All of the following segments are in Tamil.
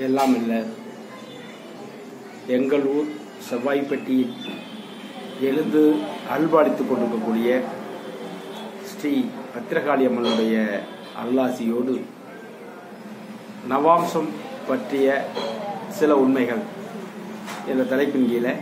எல்லாம் இல்லை எங்கள் ஊர் செவ்வாய்ப்பட்டியில் எழுந்து அல்பாடித்துக் கொண்டிருக்கக்கூடிய ஸ்ரீ பத்திரகாளி அம்மனுடைய அல்லாசியோடு நவாம்சம் பற்றிய சில உண்மைகள் என்ற தலைப்பின் கீழே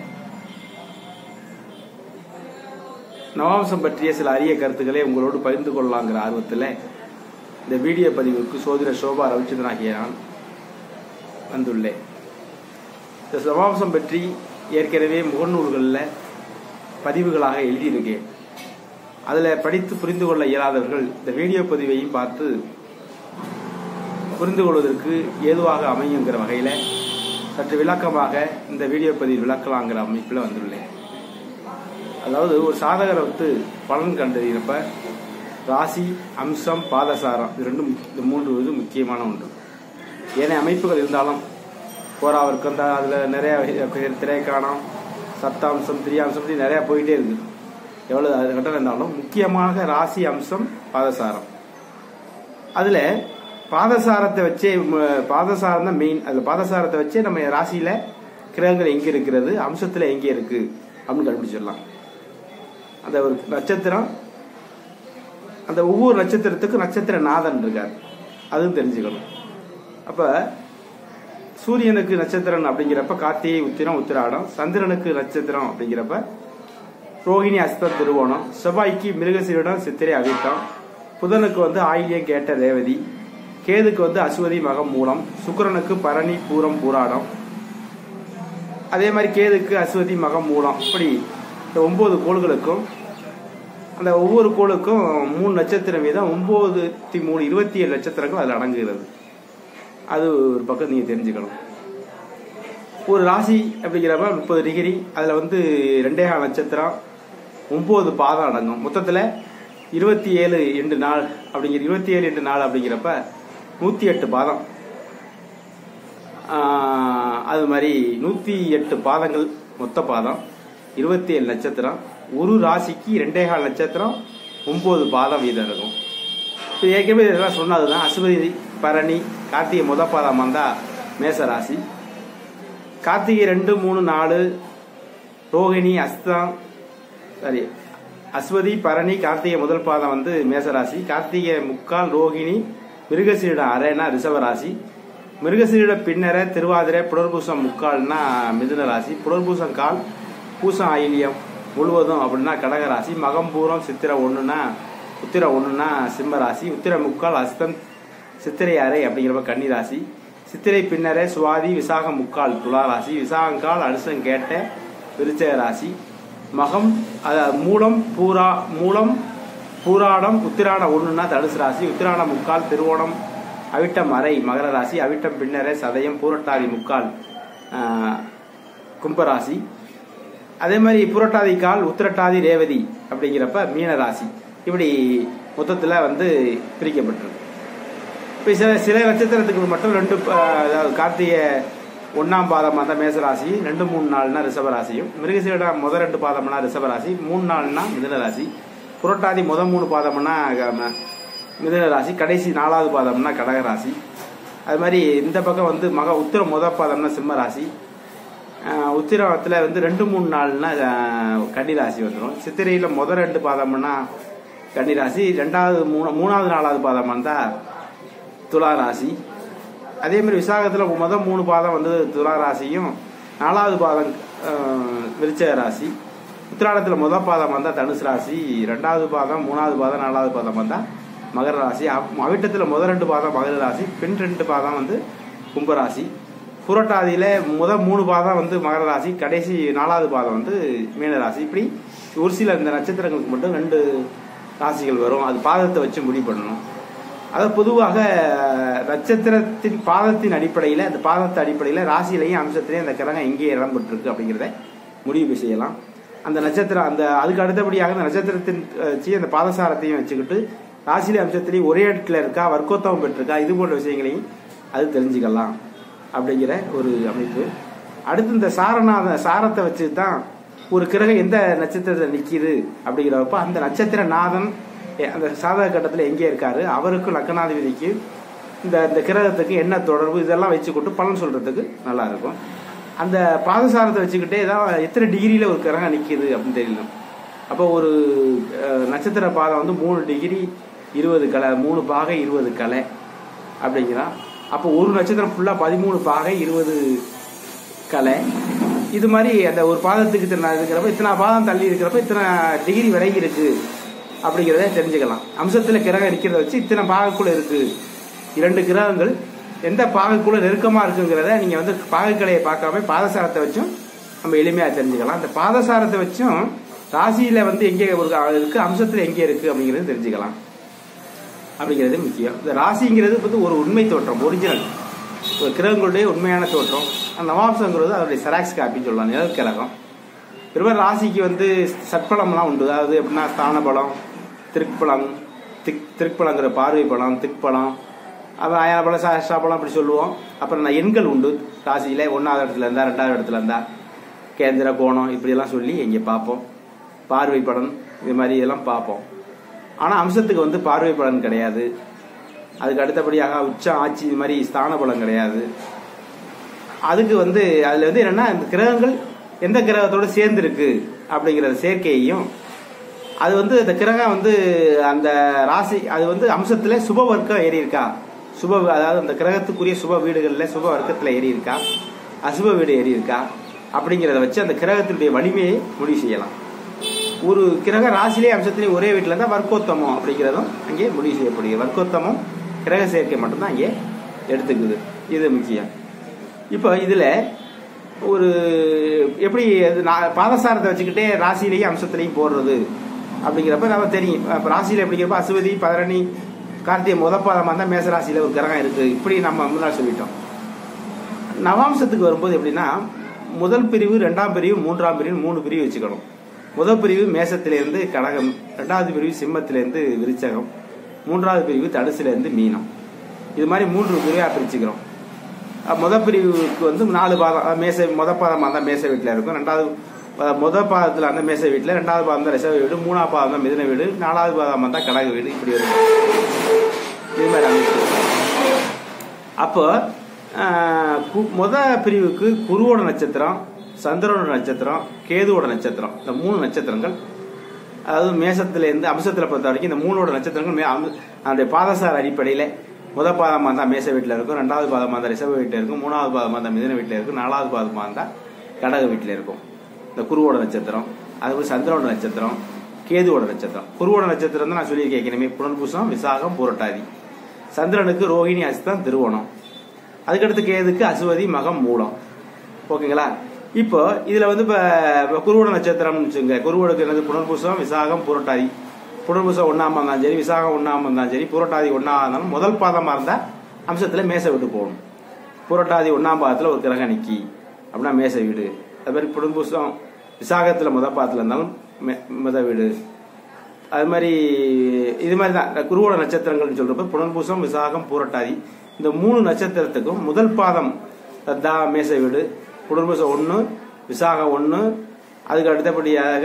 நவாம்சம் பற்றிய சில அரிய கருத்துக்களை உங்களோடு பகிர்ந்து கொள்ளலாங்கிற ஆர்வத்தில் இந்த வீடியோ பதிவுக்கு சோதர சோபா ரவிச்சந்திரன் ஆகிய நான் வந்துள்ளேன் இந்த நவாம்சம் பற்றி ஏற்கனவே முகநூல்களில் பதிவுகளாக எழுதியிருக்கேன் அதில் படித்து புரிந்து கொள்ள இயலாதவர்கள் இந்த வீடியோ பதிவையும் பார்த்து புரிந்து கொள்வதற்கு ஏதுவாக அமையுங்கிற வகையில் சற்று விளக்கமாக இந்த வீடியோ பதிவு விளக்கலாங்கிற அமைப்பில் வந்துள்ளேன் அதாவது ஒரு சாதகரை வந்து பலன் கண்டறிகிறப்ப ராசி அம்சம் பாதசாரம் இது ரெண்டும் இந்த மூன்று இது முக்கியமான ஒன்று ஏனைய அமைப்புகள் இருந்தாலும் போராவிற்கு அந்த அதில் நிறைய திரைக்காணம் சத்தாம்சம் திரியாம்சம் இப்படி நிறையா போயிட்டே இருக்குது எவ்வளோ அது கட்டம் இருந்தாலும் முக்கியமாக ராசி அம்சம் பாதசாரம் அதில் பாதசாரத்தை வச்சே பாதசாரம் தான் மெயின் அதில் பாதசாரத்தை வச்சே நம்ம ராசியில் கிரகங்கள் எங்கே இருக்கிறது அம்சத்தில் எங்கே இருக்குது அப்படின்னு கண்டுபிடிச்சிடலாம் அந்த ஒரு நட்சத்திரம் அந்த ஒவ்வொரு நட்சத்திரத்துக்கும் நட்சத்திர நாதன் இருக்கார் அதுவும் தெரிஞ்சுக்கணும் அப்போ சூரியனுக்கு நட்சத்திரம் அப்படிங்கிறப்ப கார்த்திகை உத்திரம் உத்திராடம் சந்திரனுக்கு நட்சத்திரம் அப்படிங்கிறப்ப ரோஹிணி அஸ்தம் திருவோணம் செவ்வாய்க்கு மிருகசீரிடம் சித்திரை அவிட்டம் புதனுக்கு வந்து ஆயிலியம் கேட்ட ரேவதி கேதுக்கு வந்து அஸ்வதி மகம் மூலம் சுக்கரனுக்கு பரணி பூரம் பூராடம் அதே மாதிரி கேதுக்கு அஸ்வதி மகம் மூலம் இப்படி இந்த ஒன்பது கோள்களுக்கும் அந்த ஒவ்வொரு கோளுக்கும் மூணு நட்சத்திரம் வீதம் ஒன்பது மூணு இருபத்தி ஏழு நட்சத்திரங்கள் அதில் அடங்குகிறது அது ஒரு பக்கம் நீங்கள் தெரிஞ்சுக்கணும் ஒரு ராசி அப்படிங்கிறப்ப முப்பது டிகிரி அதில் வந்து ரெண்டே கால நட்சத்திரம் ஒம்பது பாதம் அடங்கும் மொத்தத்தில் இருபத்தி ஏழு எண்டு நாள் அப்படிங்கிற இருபத்தி ஏழு எண்டு நாள் அப்படிங்கிறப்ப நூற்றி எட்டு பாதம் அது மாதிரி நூற்றி எட்டு பாதங்கள் மொத்த பாதம் இருபத்தி ஏழு நட்சத்திரம் ஒரு ராசிக்கு ரெண்டே கால் நட்சத்திரம் ஒம்பது பாதம் வீதம் இருக்கும் இப்போ ஏற்கனவே இதெல்லாம் சொன்னதுதான் அசுவதி பரணி கார்த்திகை முத பாதம் வந்தால் மேச ராசி கார்த்திகை ரெண்டு மூணு நாலு ரோகிணி அஸ்தம் சாரி அஸ்வதி பரணி கார்த்திகை முதல் பாதம் வந்து மேசராசி கார்த்திகை முக்கால் ரோகிணி மிருகசீரிட அரைனா ரிஷபராசி மிருகசீரிட பின்னர திருவாதிரை புனர்பூசம் முக்கால்னா மிதுன ராசி புனர்பூசம் கால் பூசம் ஆயிலியம் முழுவதும் அப்படின்னா கடகராசி மகம்பூரம் சித்திரை ஒன்றுனா உத்திர ஒன்றுனா சிம்ம ராசி உத்திர முக்கால் அஸ்தம் சித்திரை அறை அப்படிங்கிறப்ப கன்னிராசி சித்திரை பின்னரே சுவாதி விசாகம் முக்கால் துலா ராசி விசாகங்கால் அனுசம் கேட்ட விருச்சக ராசி மகம் மூலம் பூரா மூலம் பூராடம் உத்திராடம் ஒன்றுனா தனுசு ராசி உத்திராடம் முக்கால் திருவோணம் அவிட்டம் அறை மகர ராசி அவிட்டம் பின்னரே சதயம் பூரட்டாதி முக்கால் கும்பராசி அதே மாதிரி புரட்டாதி கால் உத்திரட்டாதி ரேவதி அப்படிங்கிறப்ப மீன ராசி இப்படி மொத்தத்தில் வந்து பிரிக்கப்பட்டிருக்கு இப்போ சில சில நட்சத்திரத்துக்கு மட்டும் ரெண்டு அதாவது கார்த்திகை ஒன்றாம் பாதமாக தான் மேசராசி ரெண்டு மூணு நாள்னா ரிஷபராசியும் மிருகசீரடா முதல் ரெண்டு பாதம்னா ரிஷபராசி மூணு நாள்னா மிதனராசி புரட்டாதி முத மூணு பாதம்னா மிதன ராசி கடைசி நாலாவது பாதம்னா கடகராசி அது மாதிரி இந்த பக்கம் வந்து மக உத்திர முத பாதம்னா சிம்ம ராசி உத்திரத்தில் வந்து ரெண்டு மூணு நாள்னா கன்னிராசி வந்துடும் சித்திரையில் முதல் ரெண்டு பாதம்னா கன்னிராசி ரெண்டாவது மூணு மூணாவது நாலாவது பாதம் வந்தால் துலா ராசி அதே மாதிரி விசாகத்தில் முதல் மூணு பாதம் வந்து துலா ராசியும் நாலாவது பாதம் விருச்சக ராசி உத்திராடத்தில் முதல் பாதம் வந்தால் தனுசு ராசி ரெண்டாவது பாதம் மூணாவது பாதம் நாலாவது பாதம் வந்தால் மகர ராசி அவிட்டத்தில் முதல் ரெண்டு பாதம் மகர ராசி பின் ரெண்டு பாதம் வந்து கும்பராசி புரட்டாதியில் முதல் மூணு பாதம் வந்து மகர ராசி கடைசி நாலாவது பாதம் வந்து மீனராசி இப்படி ஒரு சில இந்த நட்சத்திரங்களுக்கு மட்டும் ரெண்டு ராசிகள் வரும் அது பாதத்தை வச்சு முடிவு பண்ணணும் அது பொதுவாக நட்சத்திரத்தின் பாதத்தின் அடிப்படையில் அந்த பாதத்தை அடிப்படையில் ராசியிலையும் அம்சத்திலையும் அந்த கிரகம் எங்கே இடம் பெற்றிருக்கு அப்படிங்கிறத முடிவு செய்யலாம் அந்த நட்சத்திரம் அந்த அதுக்கு அடுத்தபடியாக அந்த நட்சத்திரத்தின் வச்சு அந்த பாதசாரத்தையும் வச்சுக்கிட்டு ராசியில அம்சத்திலையும் ஒரே இடத்துல இருக்கா வர்க்கோத்தவம் பெற்றிருக்கா இது போன்ற விஷயங்களையும் அது தெரிஞ்சுக்கலாம் அப்படிங்கிற ஒரு அமைப்பு அடுத்து இந்த சாரநாத சாரத்தை வச்சு தான் ஒரு கிரகம் எந்த நட்சத்திரத்தில் நிற்கிது அப்படிங்கிறப்ப அந்த நட்சத்திர நாதன் எ- அந்த சாதக கட்டத்தில் எங்கே இருக்காரு அவருக்கும் லக்கணாதிபதிக்கு இந்த இந்த கிரகத்துக்கு என்ன தொடர்பு இதெல்லாம் வச்சுக்கிட்டு பலன் சொல்றதுக்கு நல்லா இருக்கும் அந்த பாதசாரத்தை வச்சுக்கிட்டே தான் எத்தனை டிகிரியில ஒரு கிரகம் நிற்கிது அப்படின்னு தெரியணும் அப்போ ஒரு அஹ், நட்சத்திர பாதம் வந்து மூணு டிகிரி இருபது கலை மூணு பாகை இருபது கலை அப்படிங்கிறான் அப்போ ஒரு நட்சத்திரம் ஃபுல்லாக பதிமூணு பாகை இருபது கலை இது மாதிரி அந்த ஒரு பாதத்துக்கு இத்தனை இருக்கிறப்ப இத்தனை பாதம் தள்ளி இருக்கிறப்ப இத்தனை டிகிரி விலகி இருக்கு அப்படிங்கிறத தெரிஞ்சுக்கலாம் அம்சத்தில் கிரகம் இருக்கிறத வச்சு இத்தனை பாகக்குள்ள இருக்கு இரண்டு கிரகங்கள் எந்த பாகக்குள்ள நெருக்கமாக இருக்குங்கிறத நீங்கள் வந்து பாகக்கலையை பார்க்காம பாதசாரத்தை வச்சும் நம்ம எளிமையாக தெரிஞ்சுக்கலாம் அந்த பாதசாரத்தை வச்சும் ராசியில் வந்து எங்கே ஒரு இருக்கு அம்சத்தில் எங்கே இருக்கு அப்படிங்கிறது தெரிஞ்சுக்கலாம் அப்படிங்கிறது முக்கியம் இந்த ராசிங்கிறது வந்து ஒரு உண்மை தோற்றம் ஒரிஜினல் ஒரு கிரகங்களுடைய உண்மையான தோற்றம் அந்த நவாம்சங்கிறது அதனுடைய செராக்ஸ் காப்பின்னு சொல்லலாம் நிழல் கிரகம் பெரும்பாலும் ராசிக்கு வந்து சட்பலம்லாம் உண்டு அதாவது எப்படின்னா ஸ்தான பலம் திருப்பலம் திக் திருப்பலங்கிற பார்வை பலம் திக்பலம் அப்புறம் அயன பலம் சாஷ்டா பலம் அப்படி சொல்லுவோம் அப்புறம் நான் எண்கள் உண்டு ராசியில ஒன்றாவது இடத்துல இருந்தா ரெண்டாவது இடத்துல இருந்தா கேந்திர கோணம் இப்படியெல்லாம் சொல்லி இங்கே பார்ப்போம் பார்வை பலன் இது மாதிரி இதெல்லாம் பார்ப்போம் ஆனால் அம்சத்துக்கு வந்து பார்வை பலன் கிடையாது அதுக்கு அடுத்தபடியாக உச்சம் ஆட்சி இது மாதிரி ஸ்தான பலம் கிடையாது அதுக்கு வந்து அதுல வந்து என்னன்னா இந்த கிரகங்கள் எந்த கிரகத்தோட சேர்ந்து இருக்கு அப்படிங்கிற சேர்க்கையையும் அது வந்து இந்த கிரகம் வந்து அந்த ராசி அது வந்து அம்சத்துல சுப வர்க்கம் ஏறி இருக்கா சுப அதாவது அந்த கிரகத்துக்குரிய சுப வீடுகள்ல சுப வர்க்கத்துல ஏறி இருக்கா அசுப வீடு ஏறி இருக்கா அப்படிங்கிறத வச்சு அந்த கிரகத்தினுடைய வலிமையை முடிவு செய்யலாம் ஒரு கிரக ராசிலே அம்சத்திலே ஒரே வீட்டில் இருந்தால் வர்க்கோத்தமம் அப்படிங்கிறதும் அங்கே முடிவு செய்யப்படுகிறது வர்க்கோத்தமம் கிரக சேர்க்கை மட்டும்தான் அங்கே எடுத்துக்குது இது முக்கியம் இப்போ இதில் ஒரு எப்படி அது நா- பாதசாரத்தை வச்சுக்கிட்டே ராசியிலையும் அம்சத்திலையும் போடுறது அப்படிங்கிறப்ப நம்ம தெரியும் இப்போ ராசியில் எப்படிங்கிறப்ப அசுவதி பதரணி கார்த்திகை முதப்பாதமாக இருந்தால் மேச ராசியில் ஒரு கிரகம் இருக்குது இப்படி நம்ம முன்னாடி சொல்லிட்டோம் நவாம்சத்துக்கு வரும்போது எப்படின்னா முதல் பிரிவு ரெண்டாம் பிரிவு மூன்றாம் பிரிவு மூணு பிரிவு வச்சுக்கணும் முதல் பிரிவு மேசத்திலிருந்து கடகம் ரெண்டாவது பிரிவு சிம்மத்திலிருந்து விருச்சகம் மூன்றாவது பிரிவு தடுசுலேருந்து மீனம் இது மாதிரி மூன்று பிரிவாக பிரிச்சுக்கிறோம் அஹ் முதல் பிரிவுக்கு வந்து நாலு பாதம் அஹ் மேசை முத பாதமாக தான் மேசை வீட்டில் இருக்கும் ரெண்டாவது அஹ் முத பாதத்தில் அந்த மேசை வீட்டில் ரெண்டாவது பாதம் தான் ரிசர்வ் வீடு மூணாவது பாதம் தான் மிதுன வீடு நாலாவது பாதமாக தான் கடக வீடு இப்படி வரும் இது மாதிரி அமைப்பு அப்போ ஆஹ், கு- முத பிரிவுக்கு குருவோட நட்சத்திரம் சந்திரனோட நட்சத்திரம் கேதுவோட நட்சத்திரம் இந்த மூணு நட்சத்திரங்கள் அதாவது மேசத்திலேருந்து அம்சத்தில் பொறுத்த வரைக்கும் இந்த மூணோட நட்சத்திரங்கள் மே- அம்- அதனுடைய பாதசார அடிப்படையில் முத பாதமாக இருந்தால் மேச வீட்டில் இருக்கும் ரெண்டாவது பாதமாக இருந்தால் ரிசர்வ் வீட்டில் இருக்கும் மூணாவது பாதமாக இருந்தால் மிதன வீட்டில் இருக்கும் நாலாவது பாதமாக இருந்தால் கடக வீட்டில் இருக்கும் இந்த குருவோட நட்சத்திரம் அதுபோல் சந்திரனோட நட்சத்திரம் கேதுவோட நட்சத்திரம் குருவோட நட்சத்திரம் தான் நான் சொல்லியிருக்கேன் ஏற்கனவே புனர்பூசம் விசாகம் பூரட்டாதி சந்திரனுக்கு ரோஹிணி அஸ்தம் திருவோணம் அதுக்கடுத்து கேதுக்கு அசுவதி மகம் மூலம் ஓகேங்களா இப்போ இதுல வந்து இப்ப இப்ப குருவோட நட்சத்திரம்னு வச்சுங்க குருவோடுக்கு என்னது புனர்பூசம் விசாகம் புரட்டாதி புனர்பூசம் ஒன்னாம இருந்தாலும் சரி விசாகம் ஒன்னாம இருந்தாலும் சரி புரட்டாதி ஒன்னாம இருந்தாலும் முதல் பாதமா இருந்தா அம்சத்துல மேச விட்டு போகணும் புரட்டாதி ஒன்னாம் பாதத்துல ஒரு கிரகம் நிக்கி அப்படின்னா மேச வீடு அது மாதிரி புனர்பூசம் விசாகத்துல முதல் பாதத்துல இருந்தாலும் மெ- முத வீடு அது மாதிரி இது மாதிரி தான் குருவோட நட்சத்திரங்கள்னு சொல்றப்ப புனர்பூசம் விசாகம் பூரட்டாதி இந்த மூணு நட்சத்திரத்துக்கும் முதல் பாதம் தத்தா மேச வீடு புனர்பூசம் ஒன்று விசாகம் ஒன்று அதுக்கு அடுத்தபடியாக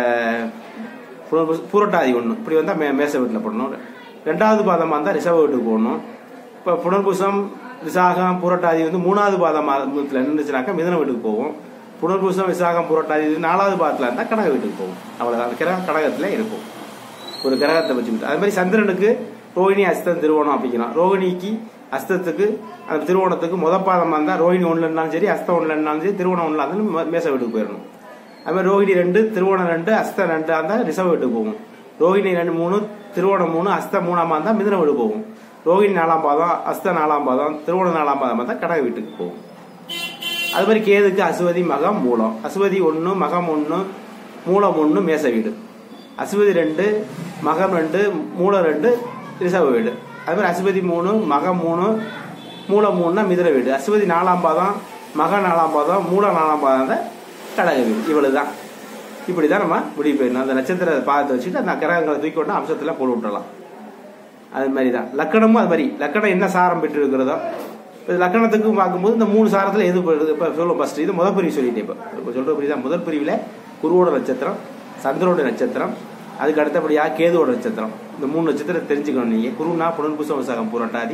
புனர்பூச பூரட்டாதி ஒன்று இப்படி வந்தால் மே மேச வீட்டில் போடணும் ரெண்டாவது பாதமாக இருந்தால் ரிசர்வ் வீட்டுக்கு போகணும் இப்போ புனர்பூசம் விசாகம் பூரட்டாதி வந்து மூணாவது பாதத்தில் நின்றுச்சுனாக்கா மிதன வீட்டுக்கு போவோம் புனர்பூசம் விசாகம் பூரட்டாதி இது நாலாவது பாதத்தில் இருந்தால் கடக வீட்டுக்கு போகும் அவ்வளோதான் அந்த கிரகம் கடகத்தில் இருக்கும் ஒரு கிரகத்தை வச்சுக்கிட்டு அது மாதிரி சந்திரனுக்கு ரோஹிணி அஸ்தம் திருவோணம் அப்படிங்கிறான் ரோஹிணிக்கு அஸ்தத்துக்கு அந்த திருவோணத்துக்கு முத பாதமாக இருந்தால் ரோஹிணி ஒன்றில் இருந்தாலும் சரி அஸ்தம் ஒன்றில் இருந்தாலும் சரி திருவோணம் ஒன்றில் இருந்தாலும் மே- மேச வீட்டுக்கு போயிடணும் அது மாதிரி ரோஹிணி ரெண்டு திருவோணம் ரெண்டு அஸ்தம் ரெண்டு இருந்தால் ரிசர்வ் வீட்டுக்கு போகும் ரோஹிணி ரெண்டு மூணு திருவோணம் மூணு அஸ்தம் மூணாம் இருந்தால் மிதன வீடு போகும் ரோஹிணி நாலாம் பாதம் அஸ்த நாலாம் பாதம் திருவோணம் நாலாம் பாதம் இருந்தால் கடக வீட்டுக்கு போகும் அது மாதிரி கேதுக்கு அசுவதி மகம் மூலம் அசுவதி ஒன்று மகம் ஒன்று மூலம் ஒன்று மேச வீடு அசுவதி ரெண்டு மகம் ரெண்டு மூலம் ரெண்டு ரிசர்வ் வீடு அது மாதிரி அசுவதி மூணு மகம் மூணு மூலம் மூணுனா மிதுன வீடு அசுவதி நாலாம் பாதம் மக நாலாம் பாதம் மூல நாலாம் பாதம் தான் கடக வீடு இவ்வளவு தான் இப்படி தான் நம்ம முடிவு போயிடணும் அந்த நட்சத்திர பாதத்தை வச்சுட்டு அந்த கிரகங்களை தூக்கி கொண்டு அம்சத்தில் போட்டு விட்டுறலாம் அது மாதிரி தான் லக்கணமும் அது மாதிரி லக்கணம் என்ன சாரம் பெற்று இருக்கிறதோ இப்போ லக்கணத்துக்கு பார்க்கும்போது இந்த மூணு சாரத்தில் எது போயிடுது இப்போ சொல்லுவோம் ஃபர்ஸ்ட் இது முதல் பிரிவு சொல்லிட்டேன் இப்போ இப்போ சொல்கிற பிரிவு தான் முதல் பிரிவில் குருவோட நட்சத்திரம் சந்திரோட நட்சத்திரம் அதுக்கு அடுத்தபடியாக கேதுவோட நட்சத்திரம் இந்த மூணு நட்சத்திரம் தெரிஞ்சுக்கணும் நீங்கள் குருனா புனர்பூசம் விசாகம் புரட்டாதி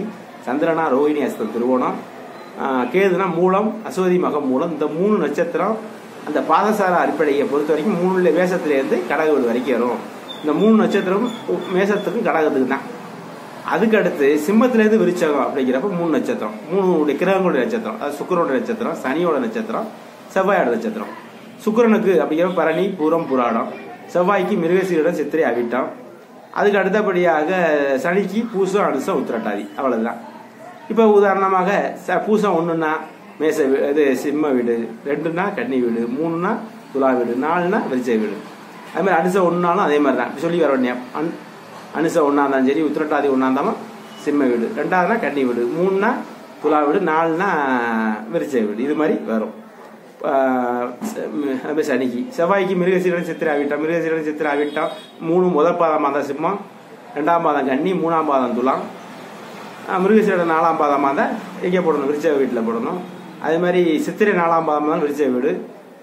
சந்திரனா ரோஹிணி அஸ்தம் திருவோணம் ஆஹ் கேதுனா மூலம் அஸ்வதி மகம் மூலம் இந்த மூணு நட்சத்திரம் அந்த பாதசார அடிப்படையை பொறுத்த வரைக்கும் மூணு மேசத்திலேருந்து கடக வீடு வரைக்கும் வரும் இந்த மூணு நட்சத்திரம் மேசத்துக்கும் கடகத்துக்கு தான் அதுக்கு அடுத்து சிம்மத்திலேருந்து விருச்சகம் அப்படிங்கிறப்ப மூணு நட்சத்திரம் மூணு கிரகங்களுடைய நட்சத்திரம் அது சுக்கரோட நட்சத்திரம் சனியோட நட்சத்திரம் செவ்வாயோட நட்சத்திரம் சுக்கிரனுக்கு அப்படிங்கிறப்ப பரணி பூரம் புராடம் செவ்வாய்க்கு மிருகசீரிடம் சித்திரை அவிட்டம் அதுக்கு அடுத்தபடியாக சனிக்கு பூசம் அனுசம் உத்திரட்டாதி அவ்வளவுதான் இப்போ உதாரணமாக ச பூசம் ஒன்றுனா மேச வீ- இது சிம்ம வீடு ரெண்டுனா கன்னி வீடு மூணுனா துலா வீடு நாலுனா விருச்சை வீடு அது மாதிரி அனுசம் ஒன்றுனாலும் அதே மாதிரி தான் சொல்லி வர வேண்டிய அன் அனுசம் ஒன்றா இருந்தாலும் சரி உத்திரட்டாதி ஒன்றா இருந்தாலும் சிம்ம வீடு ரெண்டாவதுனா கன்னி வீடு மூணுனா துலா வீடு நாலுனா விருச்சை வீடு இது மாதிரி வரும் ஆஹ் ச- ம- அது மாதிரி சனிக்கு செவ்வாய்க்கு மிருகசீரன் சித்திரை ஆவிட்டம் மிருகசீரன் சித்திரை ஆவிட்டம் மூணு முதல் பாதமாக தான் சிம்மம் ரெண்டாம் பாதம் கன்னி மூணாம் பாதம் துலாம் ஆஹ் மிருகசீரன் நாலாம் பாதமாக தான் எங்கே போடணும் விருச்ச வீட்டில் போடணும் அதே மாதிரி சித்திரை நாலாம் பாதமாக தான் விருச்ச வீடு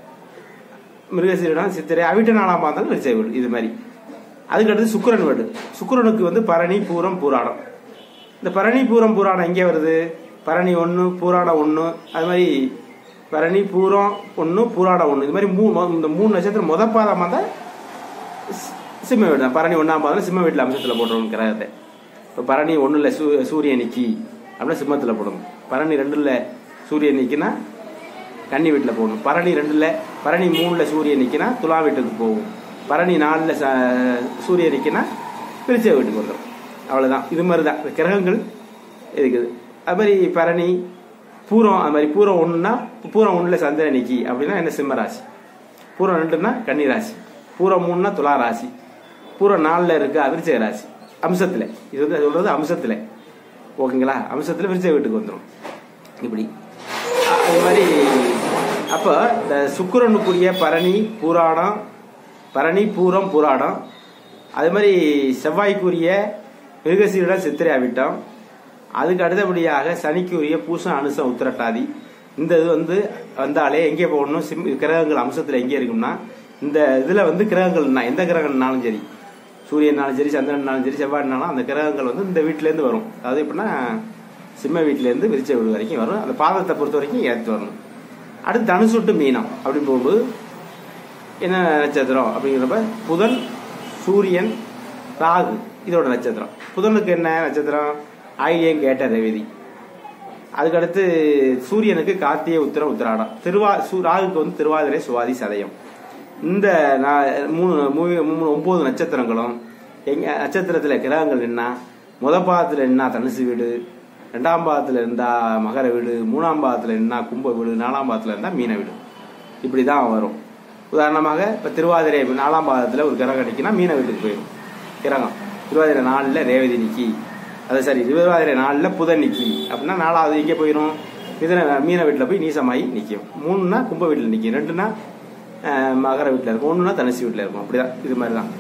மிருகசீரடம் சித்திரை அவிட்ட நாலாம் பாதம் தான் விருச்ச வீடு இது மாதிரி அதுக்கடுத்து சுக்கிரன் வீடு சுக்கிரனுக்கு வந்து பரணி பூரம் பூராடம் இந்த பரணி பூரம் புராணம் எங்கே வருது பரணி ஒன்று பூராடம் ஒன்று அது மாதிரி பரணி பூரம் ஒன்று பூராடம் ஒன்று இது மாதிரி மூணு இந்த மூணு நட்சத்திரம் முத பாதமாக தான் சி- சிம்ம வீடு தான் பரணி ஒன்றாம் பாதம் சிம்ம வீட்டில் அம்சத்தில் போட்டுருவோம் கிரகத்தை இப்போ பரணி ஒன்றில் சூ சூரியன் நிக்கி அப்படின்னா சிம்மத்தில் போடணும் பரணி ரெண்டில் சூரியன் நிக்கினா கன்னி வீட்டில் போகணும் பரணி ரெண்டில் பரணி மூணில் சூரியன் நிக்கினா துலா வீட்டுக்கு போகும் பரணி நாலில் சூரியன் நிக்கினா பிரிச்ச வீட்டுக்கு வந்துடும் அவ்வளோதான் இது மாதிரி தான் இந்த கிரகங்கள் இருக்குது அது மாதிரி பரணி பூரம் அது மாதிரி பூரம் ஒன்றுனா பூரம் ஒன்றில் சந்திரன் நிக்கி அப்படின்னா என்ன சிம்ம ராசி பூரம் ரெண்டுன்னா கன்னி ராசி பூரம் மூணுனா துலா ராசி பூரம் நாலில் இருக்க விருச்சக ராசி அம்சத்தில் இது வந்து சொல்றது அம்சத்தில் ஓகேங்களா அம்சத்தில் விருச்சக வீட்டுக்கு வந்துடும் இப்படி அ- அது மாதிரி அப்போ இந்த சுக்கிரனுக்குரிய பரணி பூராடம் பரணி பூரம் பூராடம் அது மாதிரி செவ்வாய்க்குரிய மிருகசீரிடம் சித்திரை அவிட்டம் அதுக்கு அடுத்தபடியாக சனிக்குரிய பூசம் அனுசம் உத்திரட்டாதி இந்த இது வந்து வந்தாலே எங்கே போகணும் சிம் கிரகங்கள் அம்சத்தில் எங்கே இருக்கும்னா இந்த இதில் வந்து கிரகங்கள்னா எந்த கிரகம்னாலும் சரி சூரியனாலும் சரி சந்திரனாலும் சரி செவ்வாய்னாலும் அந்த கிரகங்கள் வந்து இந்த வீட்டிலேருந்து வரும் அதாவது எப்படின்னா சிம்ம வீட்டிலேருந்து விரிச்ச வீடு வரைக்கும் வரும் அந்த பாதத்தை பொறுத்த வரைக்கும் ஏற்றி வரணும் அடுத்து தனுசுட்டு மீனம் அப்படி போகும்போது என்ன நட்சத்திரம் அப்படிங்கிறப்ப புதன் சூரியன் ராகு இதோட நட்சத்திரம் புதனுக்கு என்ன நட்சத்திரம் ஆயிலியம் கேட்ட ரேவதி அதுக்கடுத்து சூரியனுக்கு கார்த்திகை உத்திரம் உத்திராடம் திருவா சு- ராகுக்கு வந்து திருவாதிரை சுவாதி சதயம் இந்த நா- மூணு மூ- மூணு ஒன்பது நட்சத்திரங்களும் எங்க நட்சத்திரத்துல கிரகங்கள் நின்னா முத பாதத்துல நின்னா தனுசு வீடு ரெண்டாம் பாதத்துல இருந்தா மகர வீடு மூணாம் பாதத்துல நின்னா கும்ப வீடு நாலாம் பாதத்துல இருந்தா மீன வீடு இப்படிதான் வரும் உதாரணமாக இப்ப திருவாதிரை நாலாம் பாதத்துல ஒரு கிரகம் நிற்கினா மீன வீட்டுக்கு போயிடும் கிரகம் திருவாதிரை நாலுல ரேவதி நிக்கி அது சரி திருவாதிரை நாலுல புதன் நிக்கி அப்படின்னா நாலாவது எங்கே போயிடும் மிதன மீன வீட்டில் போய் நீசமாயி நிற்கும் மூணுனா கும்ப வீட்டில் நிற்கும் ரெண்டுனா அஹ், மகர வீட்டில் இருக்கும் ஒன்றுனா தனுசு வீட்டில் இருக்கும் அப்படிதான் இது மாதிரி தான்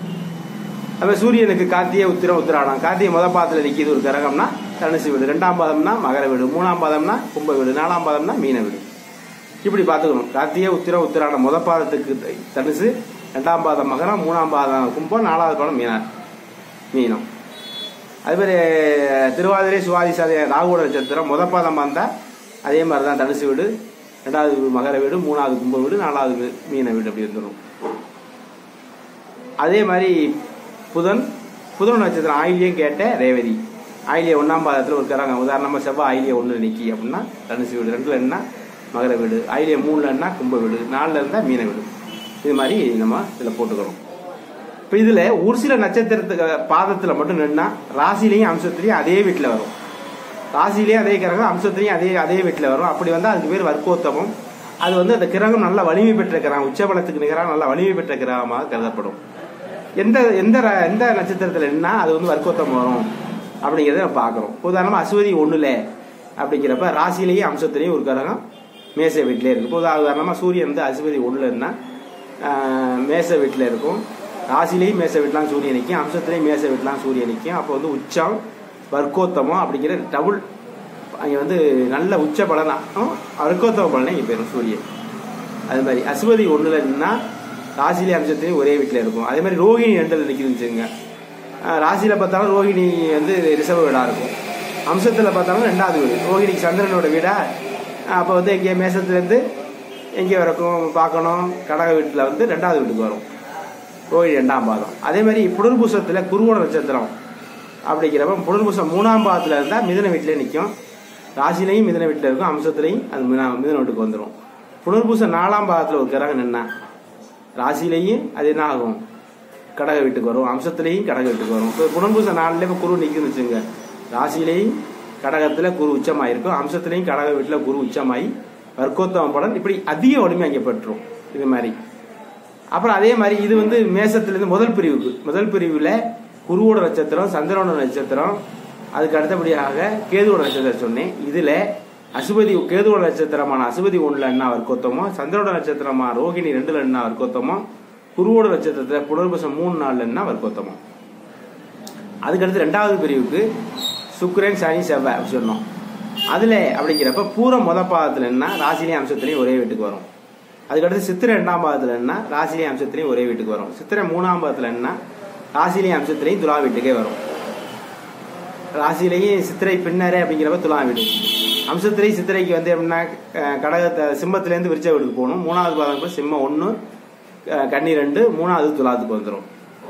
அப்ப சூரியனுக்கு கார்த்திகை உத்திரம் உத்திராடம் கார்த்திகை முத பாதத்துல நிக்கிது ஒரு கிரகம்னா தனுசு வீடு ரெண்டாம் பாதம்னா மகர வீடு மூணாம் பாதம்னா கும்ப வீடு நாலாம் பாதம்னா மீன வீடு இப்படி பார்த்துக்கணும் கார்த்திகை உத்திரம் உத்திராடம் முத பாதத்துக்கு த- தனுசு ரெண்டாம் பாதம் மகரம் மூணாம் பாதம் கும்பம் நாலாவது பாதம் மீனா மீனம் அது மாதிரி திருவாதிரை சுவாதி சாதி ராகுவோட நட்சத்திரம் முத பாதம் வந்தா அதே மாதிரி தான் தனுசு வீடு ரெண்டாவது மகர வீடு மூணாவது கும்ப வீடு நாலாவது மீ- மீன வீடு அப்படி வந்துடும் அதே மாதிரி புதன் புதன் நட்சத்திரம் ஆயிலியம் கேட்ட ரேவதி ஆயிலிய ஒன்றாம் பாதத்தில் ஒரு கிரகம் உதாரணமாக செவ்வாய் ஆயிலிய ஒன்று நிக்கி அப்படின்னா தனுசு வீடு ரெண்டுல என்ன மகர வீடு ஆயிலிய மூணுல என்ன கும்ப வீடு நாலுல இருந்தா மீன வீடு இது மாதிரி நம்ம இதில் போட்டுக்கிறோம் இப்போ இதில் ஒரு சில நட்சத்திரத்துக்கு பாதத்தில் மட்டும் நின்னா ராசிலையும் அம்சத்துலையும் அதே வீட்டில் வரும் ராசிலையும் அதே கிரகம் அம்சத்துலையும் அதே அதே வீட்டில் வரும் அப்படி வந்தால் அதுக்கு பேர் வர்க்கோத்தமம் அது வந்து அந்த கிரகம் நல்ல வலிமை பெற்ற கிரகம் உச்சபலத்துக்கு நிகராக நல்ல வலிமை பெற்ற கிரகமாக கருதப்படும் எந்த எந்த ர- எந்த நட்சத்திரத்தில் நின்னா அது வந்து வர்க்கோத்தம் வரும் அப்படிங்கிறத நம்ம பார்க்குறோம் உதாரணமாக அஸ்வதி ஒண்ணுல அப்படிங்கிறப்ப ராசியிலேயே அம்சத்திலேயே ஒரு கிரகம் மேச வீட்டிலே இருக்கு இப்போ உதாரணமாக சூரியன் வந்து அஸ்வதி ஒண்ணுல இருந்தா ஆஹ், மேச வீட்டில் இருக்கும் ராசிலையும் மேச வீட்டலாம் சூரியன் நிற்கும் அம்சத்திலையும் மேச வீட்டலாம் சூரியன் நிற்கும் அப்போ வந்து உச்சம் வர்க்கோத்தமம் அப்படிங்கிற டபுள் அங்கே வந்து நல்ல உச்ச பலனா வர்க்கோத்தம பலனே இங்கே போயிடும் சூரியன் அது மாதிரி அஸ்வதி ஒண்ணுல நின்னா ராசிலே அம்சத்திலையும் ஒரே வீட்டில் இருக்கும் அதே மாதிரி ரோகிணி ரெண்டில் நிற்கிதுன்னு வச்சுக்கோங்க ஆஹ் ராசியில பார்த்தாலும் ரோகிணி வந்து ரிசர்வ் வீடாக இருக்கும் அம்சத்தில் பார்த்தாலும் ரெண்டாவது வீடு ரோகிணிக்கு சந்திரனோட வீடா அப்போ வந்து எங்கே மேசத்துலேருந்து எங்கே வரைக்கும் பார்க்கணும் கடக வீட்டில் வந்து ரெண்டாவது வீட்டுக்கு வரும் ரோஹிணி ரெண்டாம் பாதம் அதே மாதிரி புனர்பூசத்தில் குருவோட நட்சத்திரம் அப்படிங்கிறப்ப புனர்பூசம் மூணாம் பாதத்தில் இருந்தால் மிதன வீட்டிலே நிற்கும் ராசிலையும் மிதன வீட்டில் இருக்கும் அம்சத்துலையும் அது மிதன மிதன வீட்டுக்கு வந்துடும் புனர்பூசம் நாலாம் பாதத்தில் ஒரு கிரகம் நின்னா ராசிலையும் அது என்ன ஆகும் கடக வீட்டுக்கு வரும் அம்சத்துலேயும் கடக வீட்டுக்கு வரும் இப்போ புனர்பூச நாளில் இப்போ குரு நிற்குன்னு வச்சுங்க ராசிலையும் கடகத்தில் குரு உச்சமாயிருக்கும் அம்சத்துலேயும் கடக வீட்டில் குரு உச்சமாயி வர்க்கோத்தம பலன் இப்படி அதிக வலிமை அங்கே பெற்றுரும் இது மாதிரி அப்புறம் அதே மாதிரி இது வந்து மேசத்திலேருந்து முதல் பிரிவுக்கு முதல் பிரிவில் குருவோட நட்சத்திரம் சந்திரனோட நட்சத்திரம் அதுக்கு அடுத்தபடியாக கேதுவோட நட்சத்திரம் சொன்னேன் இதில் அசுபதி கேதுவோட நட்சத்திரமான அசுபதி ஒன்றில் என்ன வர்க்கோத்தமோ சந்திரனோட நட்சத்திரமா ரோகிணி ரெண்டுல என்ன வர்க்கோத்தமோ குருவோட நட்சத்திரத்தில் புனர்பசம் மூணு நாள்ல என்ன வர்க்கோத்தமோ அதுக்கடுத்து ரெண்டாவது பிரிவுக்கு சுக்கிரன் சனி செவ்வாய் அப்படி சொன்னோம் அதுல அப்படிங்கிறப்ப பூரம் முத பாதத்துல என்ன ராசிலையும் அம்சத்திலையும் ஒரே வீட்டுக்கு வரும் அதுக்கடுத்து சித்திரை ரெண்டாம் பாதத்துல என்ன ராசிலையும் அம்சத்திலையும் ஒரே வீட்டுக்கு வரும் சித்திரை மூணாம் பாதத்துல என்ன ராசிலையும் அம்சத்திலையும் துலா வீட்டுக்கே வரும் ராசியிலேயும் சித்திரை பின்னரே அப்படிங்கிறப்ப துலா வீடு அம்சத்திரை சித்திரைக்கு வந்து எப்படின்னா அஹ், கடகத்தை சிம்மத்திலேருந்து விருச்ச வீட்டுக்கு போகணும் மூணாவது பாதம் போய் சிம்மம் ஒன்று கன்னி ரெண்டு மூணாவது துலாத்துக்கு வந்துடும்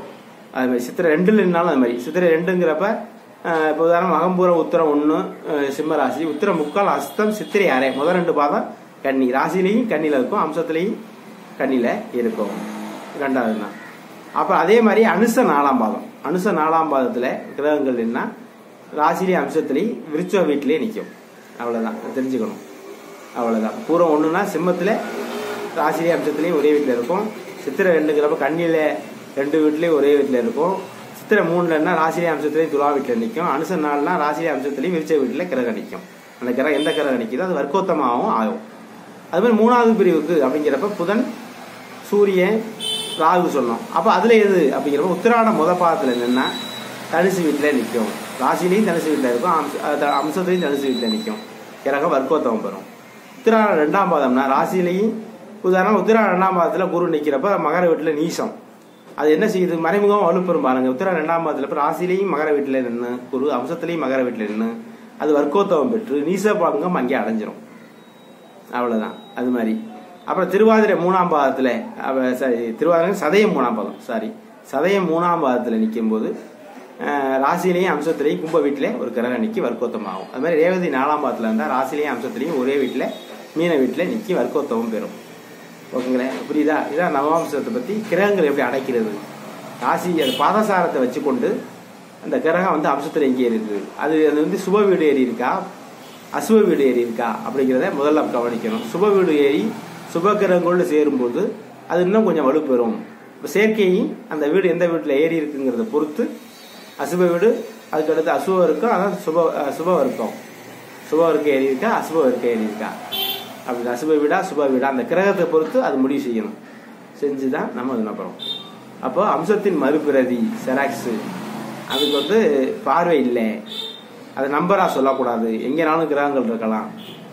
அது மாதிரி சித்திரை ரெண்டுல இருந்தாலும் அது மாதிரி சித்திரை ரெண்டுங்கிறப்ப அஹ், இப்போ உதாரணம் அகம்பூரம் உத்தரம் ஒன்று சிம்ம ராசி உத்தரம் முக்கால் அஸ்தம் சித்திரை அரை முதல் ரெண்டு பாதம் கன்னி ராசிலையும் கன்னியில் இருக்கும் அம்சத்துலேயும் கன்னியில் இருக்கும் ரெண்டாவது தான் அப்புறம் அதே மாதிரி அனுச நாலாம் பாதம் அனுச நாலாம் பாதத்தில் கிரகங்கள் என்ன ராசிலேயும் அம்சத்துலேயும் விருச்ச வீட்டிலேயே நிற்கும் அவ்வளோதான் தெரிஞ்சுக்கணும் அவ்வளோதான் பூரம் ஒன்றுனா சிம்மத்தில் ராசிலேயும் அம்சத்துலேயும் ஒரே வீட்டில் இருக்கும் சித்திரை ரெண்டுங்கிறப்ப கண்ணியில் ரெண்டு வீட்லேயும் ஒரே வீட்டில் இருக்கும் சித்திரை மூணுலன்னா ராசிலேயும் அம்சத்துலேயும் துலா வீட்டில் நிற்கும் அனுச நாள்னா ராசிலேயும் அம்சத்துலேயும் விருச்ச வீட்டில் கிரகம் நிற்கும் அந்த கிரகம் எந்த கிரகம் நிற்கிதோ அது வர்க்கோத்தமாகவும் ஆகும் அது மாதிரி மூணாவது பிரிவுக்கு அப்படிங்கிறப்ப புதன் சூரியன் ராகு சொன்னோம் அப்போ அதில் எது அப்படிங்கிறப்ப உத்திராட முத பாதத்தில் என்னென்னா தனுசு வீட்டில் நிற்கும் ராசிலையும் தனுசு வீட்டில் இருக்கும் அம்ச- அஹ் அம்சத்துலையும் தனுசு வீட்டில் நிற்கும் கிரகம் வர்க்கோத்தமம் பெறும் உத்திராட ரெண்டாம் பாதம்னா ராசிலையும் உதாரணம் உத்திராட ரெண்டாம் பாதத்தில் குரு நிற்கிறப்ப மகர வீட்டில் நீசம் அது என்ன செய்யுது மறைமுகம் வலுப்பெறும் பாருங்க உத்திராட ரெண்டாம் பாதத்தில் இப்போ ராசிலையும் மகர வீட்டில் நின்று குரு அம்சத்துலையும் மகர வீட்டில் நின்று அது வர்க்கோத்தமம் பெற்று நீச பங்கம் அங்கே அடைஞ்சிரும் அவ்வளவுதான் அது மாதிரி அப்புறம் திருவாதிரை மூணாம் பாதத்தில் அவ- சாரி திருவாதிரை சதயம் மூணாம் பாதம் சாரி சதயம் மூணாம் பாதத்தில் நிற்கும்போது அஹ், ராசியிலையும் அம்சத்திலையும் கும்ப வீட்டில் ஒரு கிரகம் நிற்கி வர்க்கோத்தமம் ஆகும் அது மாதிரி ரேவதி நாலாம் பாதத்தில் இருந்தால் ராசிலையும் அம்சத்திலையும் ஒரே வீட்டில் மீன வீட்டில் நிற்கி வர்க்கோத்தமம் பெறும் ஓகேங்களே புரியுதா இதான் நவாம்சத்தை பற்றி கிரகங்கள் எப்படி அடைக்கிறது ராசி அது பாதசாரத்தை வச்சுக்கொண்டு அந்த கிரகம் வந்து அம்சத்தில் எங்கே இருக்குது அது அது வந்து சுப வீடு ஏறி இருக்கா அசுப வீடு ஏறி இருக்கா அப்படிங்கிறத முதல்ல கவனிக்கணும் சுப வீடு ஏறி சுப கிரகங்களோடு சேரும்போது அது இன்னும் கொஞ்சம் வலுப்பெறும் இப்போ செயற்கையும் அந்த வீடு எந்த வீட்டில் ஏறி இருக்குங்கிறத பொறுத்து அசுப வீடு அதுக்கடுத்து அசுபம் இருக்கும் அதான் சுப அஹ் சுபம் இருக்கும் சுப இருக்க ஏறி இருக்கா அசுப இருக்க ஏறி இருக்கா அப்படி அசுப வீடா சுப வீடா அந்த கிரகத்தை பொறுத்து அது முடிவு செய்யணும் செஞ்சு தான் நம்ம இது நம்புறோம் அப்போ அம்சத்தின் மறுபிரதி செராக்ஸ் அதுக்கு வந்து பார்வை இல்லை அது நம்பரா சொல்லக்கூடாது எங்கேனாலும் கிரகங்கள் இருக்கலாம்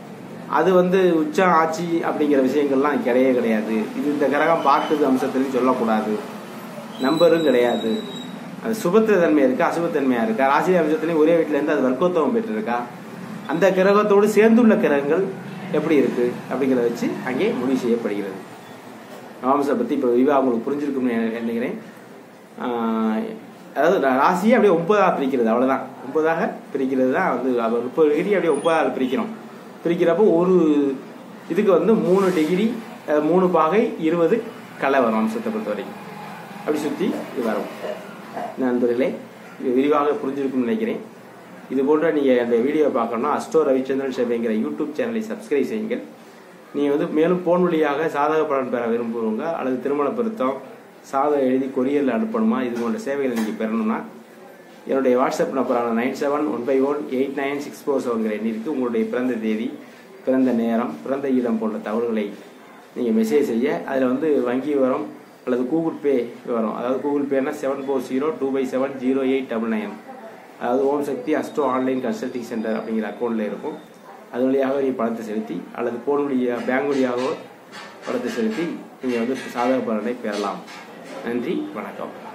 அது வந்து உச்சம் ஆட்சி அப்படிங்கிற விஷயங்கள்லாம் கிடையவே கிடையாது இது இந்த கிரகம் பார்க்குது அம்சத்துலையும் சொல்லக்கூடாது நம்பரும் கிடையாது அது சுபத்திர தன்மை இருக்கா அசுபத்தன்மையா இருக்கா ராசி அம்சத்துலையும் ஒரே வீட்டில இருந்து அது வர்க்கோத்தவம் பெற்றிருக்கா அந்த கிரகத்தோடு சேர்ந்துள்ள கிரகங்கள் எப்படி இருக்கு அப்படிங்கிறத வச்சு அங்கே முடிவு செய்யப்படுகிறது நவாம்சை பத்தி இப்போ விரிவாக உங்களுக்கு புரிஞ்சிருக்கும்னு நினை- நினைக்கிறேன் ஆஹ் அதாவது ரா- ராசியை அப்படியே ஒன்பதாக பிரிக்கிறது அவ்வளவுதான் ஒன்பதாக பிரிக்கிறது தான் வந்து அது முப்பது டிகிரி அப்படியே ஒன்பதாக பிரிக்கிறோம் பிரிக்கிறப்போ ஒரு இதுக்கு வந்து மூணு டிகிரி அஹ், மூணு பாகை இருபது கலை வரும் அம்சத்தை பொறுத்த வரைக்கும் அப்படி சுற்றி இது வரும் நண்பர்களே இது விரிவாக புரிஞ்சிருக்கும்னு நினைக்கிறேன் இது போன்ற நீங்கள் அந்த வீடியோ பார்க்கணும்னா அஸ்டோ ரவிச்சந்திரன் சேவைங்கிற யூடியூப் சேனலை சப்ஸ்கிரைப் செய்யுங்கள் நீங்கள் வந்து மேலும் போன் வழியாக சாதக பலன் பெற விரும்புகிறவங்க அல்லது திருமண பொருத்தம் சாதகம் எழுதி கொரியரில் அனுப்பணுமா இது போன்ற சேவைகளை நீங்கள் பெறணும்னா என்னுடைய வாட்ஸ்அப் நம்பரான nine seven one five one eight nine six four செவன்கிற எண்ணிற்கு உங்களுடைய பிறந்த தேதி பிறந்த நேரம் பிறந்த இடம் போன்ற தகவல்களை நீங்கள் மெசேஜ் செய்ய அதில் வந்து வங்கி விவரம் அல்லது கூகுள் பே விவரம் அதாவது கூகுள் பேனா seven four zero two five seven zero eight double nine அதாவது Om Shakti Astro online consulting centre அப்படிங்கிற அக்கௌண்ட்டில் இருக்கும் அது வழியாக நீங்கள் பணத்தை செலுத்தி அல்லது போன் வழியாக பேங்க் வழியாகவோ பணத்தை செலுத்தி நீங்கள் வந்து சாதக பலனை பெறலாம் நன்றி வணக்கம்